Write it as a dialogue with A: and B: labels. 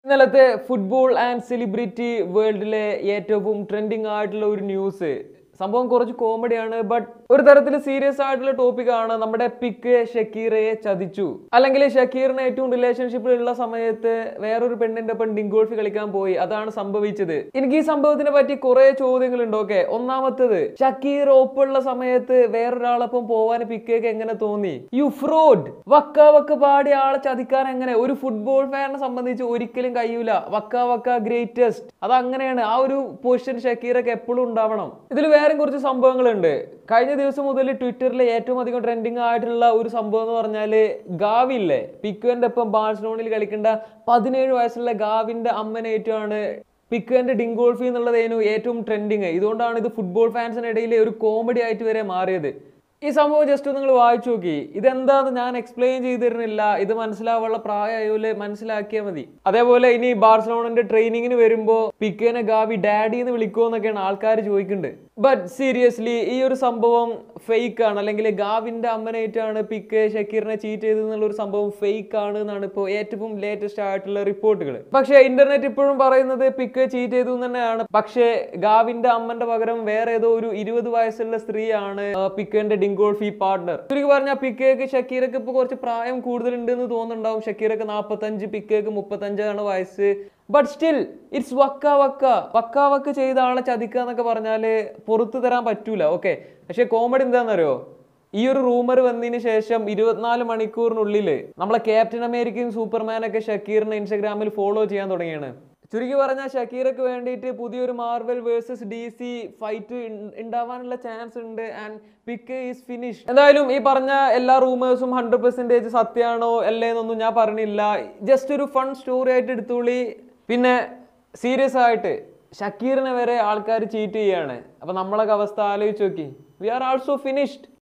A: ഇന്നലത്തെ football and celebrity വേൾഡിലെ ഏറ്റവും trending ആയിട്ടുള്ള ഒരു ന്യൂസ് സംഭവം കുറച്ച് കോമഡിയാണ് ബട്ട് ഒരു തരത്തിൽ സീരിയസ് ആയിട്ടുള്ള ടോപ്പിക്കാണ് നമ്മുടെ പിക്ക് ഷക്കീറയെ ചതിച്ചു അല്ലെങ്കിൽ ഷക്കീറിന് ഏറ്റവും റിലേഷൻഷിപ്പിലുള്ള സമയത്ത് വേറൊരു പെണ്ണിന്റെ ഒപ്പം ഡിങ്കോൾഫി കളിക്കാൻ പോയി അതാണ് സംഭവിച്ചത് എനിക്ക് ഈ സംഭവത്തിനെ പറ്റി കുറെ ചോദ്യങ്ങളുണ്ട് ഓക്കെ ഒന്നാമത്തത് ഷക്കീർ ഒപ്പുള്ള സമയത്ത് വേറൊരാളൊപ്പം പോവാൻ പിക്കേക്ക് എങ്ങനെ തോന്നി യു ഫ്രോഡ് വക്ക വക്ക പാടിയ ആളെ ചതിക്കാൻ എങ്ങനെ ഒരു ഫുട്ബോൾ ഫാനിനെ സംബന്ധിച്ച് ഒരിക്കലും കഴിയൂല വക്ക വക്ക ഗ്രേറ്റസ്റ്റ് അത് അങ്ങനെയാണ് ആ ഒരു പൊസിഷൻ ഷക്കീറൊക്കെ എപ്പോഴും ഉണ്ടാവണം ഇതിൽ വേറെ കുറച്ച് സംഭവങ്ങളുണ്ട് കഴിഞ്ഞ ദിവസം മുതൽ ട്വിറ്ററിൽ ഏറ്റവും അധികം ട്രെൻഡിങ് ആയിട്ടുള്ള ഒരു സംഭവം എന്ന് പറഞ്ഞാൽ ഗാവില്ലേ പിക്കുവിന്റെ ഒപ്പം ബാഴ്സലോണിൽ കളിക്കേണ്ട പതിനേഴ് വയസ്സുള്ള ഗാവിന്റെ അമ്മനേറ്റമാണ് പിക്കുവിന്റെ ഡിങ്കോൾഫി എന്നുള്ളതേനു ഏറ്റവും ട്രെൻഡിങ് ഇതുകൊണ്ടാണ് ഇത് ഫുട്ബോൾ ഫാൻസിനിടയിൽ ഒരു കോമഡി ആയിട്ട് വരെ മാറിയത് ഈ സംഭവം ജസ്റ്റ് നിങ്ങൾ വായിച്ചു നോക്കി ഇതെന്താന്ന് ഞാൻ എക്സ്പ്ലെയിൻ ചെയ്ത് തരുന്നില്ല ഇത് മനസ്സിലാവാനുള്ള പ്രായമായോല് മനസ്സിലാക്കിയാൽ മതി അതേപോലെ ഇനി ബാർസലോണിന്റെ ട്രെയിനിങ്ങിന് വരുമ്പോ പിക്കേനെ ഗാവി ഡാഡി എന്ന് വിളിക്കുമോ എന്നൊക്കെയാണ് ആൾക്കാർ ചോദിക്കുന്നുണ്ട് ബട്ട് സീരിയസ്ലി ഈ ഒരു സംഭവം ഫേക്ക് ആണ് അല്ലെങ്കിൽ ഗാവിന്റെ അമ്മനായിട്ടാണ് പിക്ക് ഷക്കീറിനെ ചീറ്റ് ചെയ്തത് എന്നുള്ള ഒരു സംഭവം ഫേക്ക് ആണ് എന്നാണ് ഇപ്പോൾ ഏറ്റവും ലേറ്റസ്റ്റ് ആയിട്ടുള്ള റിപ്പോർട്ടുകൾ പക്ഷേ ഇന്റർനെറ്റ് ഇപ്പോഴും പറയുന്നത് പിക്ക് ചീറ്റ് ചെയ്തു എന്ന് തന്നെയാണ് പക്ഷേ ഗാവിന്റെ അമ്മന്റെ പകരം വേറെ ഏതോ ഒരു ഇരുപത് വയസ്സുള്ള സ്ത്രീയാണ് ആ, പിക്കേന്റെ ഡിങ്കോൾഫി പാർട്ണർ ചുരുക്കി പറഞ്ഞാൽ പിക്കേക്ക് ഷക്കീറക്ക് ഇപ്പൊ കുറച്ച് പ്രായം കൂടുതലുണ്ട് എന്ന് തോന്നുന്നുണ്ടാവും ഷക്കീറക്ക് നാൽപ്പത്തഞ്ച് പിക്കേക്ക് മുപ്പത്തഞ്ചാണ് വയസ്സ് ബട്ട് സ്റ്റിൽ ഇറ്റ്സ് വക്ക വക്ക വക്ക വക്ക ചെയ്ത ആളെ ചതിക്കുക എന്നൊക്കെ പറഞ്ഞാല് പുറത്തു തരാൻ പറ്റൂല ഓക്കെ പക്ഷെ കോമഡി എന്താണെന്നറിയോ ഈ ഒരു റൂമർ വന്നതിന് ശേഷം ഇരുപത്തിനാല് മണിക്കൂറിനുള്ളിൽ നമ്മളെ ക്യാപ്റ്റൻ അമേരിക്കയും സൂപ്പർമാനൊക്കെ ഷക്കീറിനെ ഇൻസ്റ്റാഗ്രാമിൽ ഫോളോ ചെയ്യാൻ തുടങ്ങിയാണ് ചുരുക്കി പറഞ്ഞാൽ ഷക്കീറക്ക് വേണ്ടിയിട്ട് പുതിയൊരു Marvel versus D C fight ഉണ്ടാവാനുള്ള ചാൻസ് ഉണ്ട് ആൻഡ് പിക്ക് ഈസ് ഫിനിഷ് എന്തായാലും ഈ പറഞ്ഞ എല്ലാ റൂമേഴ്സും ഹൺഡ്രഡ് പെർസെൻറ്റേജ് സത്യമാണോ അല്ലേന്നൊന്നും ഞാൻ പറഞ്ഞില്ല ജസ്റ്റ് ഒരു ഫൺ സ്റ്റോറി ആയിട്ട് എടുത്തോളി പിന്നെ സീരിയസ് ആയിട്ട് ഷക്കീറിനെ വരെ ആൾക്കാർ ചീറ്റ് ചെയ്യാണ് അപ്പൊ നമ്മളൊക്കെ അവസ്ഥ ആലോചിച്ച് നോക്കി വി ആർ ആൾസോ ഫിനിഷ്ഡ്